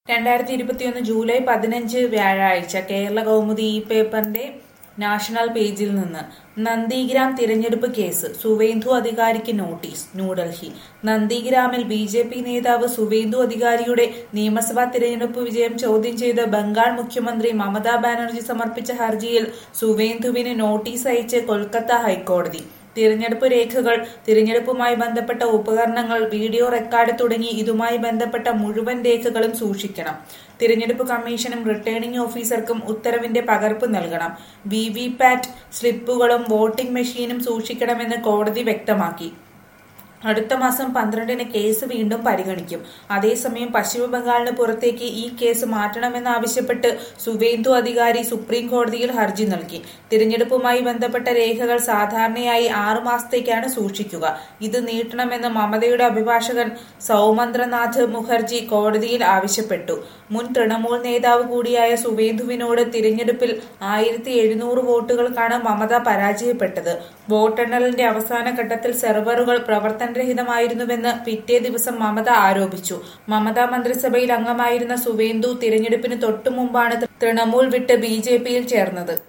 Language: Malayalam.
രണ്ടായിരത്തി ഇരുപത്തിയൊന്ന് ജൂലൈ പതിനഞ്ച് വ്യാഴാഴ്ച കേരള കൗമുദി ഈ പേപ്പറിന്റെ നാഷണൽ പേജിൽ നിന്ന് നന്ദിഗ്രാം തിരഞ്ഞെടുപ്പ് കേസ് സുവേന്ദു അധികാരിക്ക് നോട്ടീസ് ന്യൂഡൽഹി നന്ദിഗ്രാമിൽ ബി ജെ പി നേതാവ് സുവേന്ദു അധികാരിയുടെ നിയമസഭാ തിരഞ്ഞെടുപ്പ് വിജയം ചോദ്യം ചെയ്ത് ബംഗാൾ മുഖ്യമന്ത്രി മമതാ ബാനർജി സമർപ്പിച്ച ഹർജിയിൽ സുവേന്ദുവിന് നോട്ടീസ് അയച്ച് കൊൽക്കത്ത ഹൈക്കോടതി തിരഞ്ഞെടുപ്പ് രേഖകൾ തിരഞ്ഞെടുപ്പുമായി ബന്ധപ്പെട്ട ഉപകരണങ്ങൾ വീഡിയോ റെക്കോർഡ് തുടങ്ങി ഇതുമായി ബന്ധപ്പെട്ട മുഴുവൻ രേഖകളും സൂക്ഷിക്കണം തിരഞ്ഞെടുപ്പ് കമ്മീഷനും റിട്ടേണിംഗ് ഓഫീസർക്കും ഉത്തരവിന്റെ പകർപ്പ് നൽകണം വി വി പാറ്റ് സ്ലിപ്പുകളും വോട്ടിംഗ് മെഷീനും സൂക്ഷിക്കണമെന്ന് കോടതി വ്യക്തമാക്കി അടുത്ത മാസം പന്ത്രണ്ടിന് കേസ് വീണ്ടും പരിഗണിക്കും അതേസമയം പശ്ചിമ ബംഗാളിന് പുറത്തേക്ക് ഈ കേസ് മാറ്റണമെന്നാവശ്യപ്പെട്ട് സുവേന്ദു അധികാരി സുപ്രീം കോടതിയിൽ ഹർജി നൽകി തിരഞ്ഞെടുപ്പുമായി ബന്ധപ്പെട്ട രേഖകൾ സാധാരണയായി ആറു മാസത്തേക്കാണ് സൂക്ഷിക്കുക ഇത് നീട്ടണമെന്ന് മമതയുടെ അഭിഭാഷകൻ സൗമന്ത്രനാഥ് മുഖർജി കോടതിയിൽ ആവശ്യപ്പെട്ടു മുൻ തൃണമൂൽ നേതാവ് കൂടിയായ സുവേന്ദുവിനോട് തിരഞ്ഞെടുപ്പിൽ ആയിരത്തി എഴുന്നൂറ് വോട്ടുകൾക്കാണ് മമത പരാജയപ്പെട്ടത് വോട്ടെണ്ണലിന്റെ അവസാന ഘട്ടത്തിൽ സെർവറുകൾ പ്രവർത്തനരഹിതമായിരുന്നുവെന്ന് പിറ്റേ ദിവസം മമത ആരോപിച്ചു മമതാ മന്ത്രിസഭയിൽ അംഗമായിരുന്ന സുവേന്ദു തിരഞ്ഞെടുപ്പിന് തൊട്ടുമുമ്പാണ് തൃണമൂൽ വിട്ട് ബി ജെ പിയിൽ ചേർന്നത്